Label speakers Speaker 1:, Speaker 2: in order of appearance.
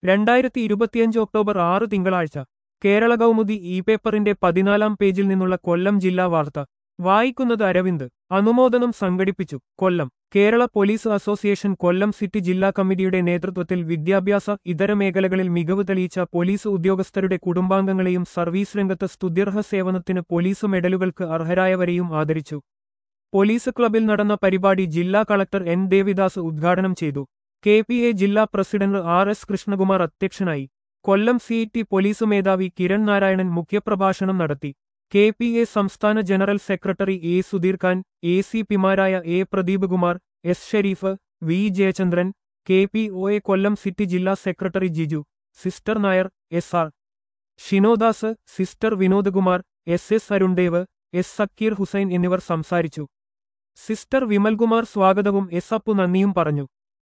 Speaker 1: രണ്ടായിരത്തി ഇരുപത്തിയഞ്ച് ഒക്ടോബർ ആറ് തിങ്കളാഴ്ച കേരള കൗമുദി ഇ പേപ്പറിന്റെ പതിനാലാം പേജിൽ നിന്നുള്ള കൊല്ലം ജില്ലാ വാർത്ത വായിക്കുന്നത് അരവിന്ദ് അനുമോദനം സംഘടിപ്പിച്ചു Kollam Kerala police association Kollam city ജില്ലാ കമ്മിറ്റിയുടെ നേതൃത്വത്തിൽ വിദ്യാഭ്യാസ ഇതര മേഖലകളിൽ മികവ് തെളിയിച്ച പോലീസ് ഉദ്യോഗസ്ഥരുടെ കുടുംബാംഗങ്ങളെയും സർവീസ് രംഗത്ത് സ്തുത്യർഹ സേവനത്തിന് പോലീസ് മെഡലുകൾക്ക് അർഹരായവരെയും ആദരിച്ചു പോലീസ് ക്ലബിൽ നടന്ന പരിപാടി ജില്ലാ കളക്ടർ എൻ ദേവിദാസ് ഉദ്ഘാടനം ചെയ്തു കെ പി എ ജില്ലാ പ്രസിഡന്റ് ആർ എസ് കൃഷ്ണകുമാർ അധ്യക്ഷനായി കൊല്ലം സി ടി പോലീസ് മേധാവി കിരൺ നാരായണൻ മുഖ്യപ്രഭാഷണം നടത്തി കെ പി എ സംസ്ഥാന general secretary A Sudheer Khan A C പിമാരായ A Pradeep Kumar S Sherif V Jayachandran K P O A Kollam city ജില്ലാ secretary Jiju sister Nair S R Shinodas sister Vinodkumar S S Arundev S Sakkeer Hussain എന്നിവർ സംസാരിച്ചു സിസ്റ്റർ വിമൽകുമാർ സ്വാഗതവും എസ് അപ്പു നന്ദിയും പറഞ്ഞു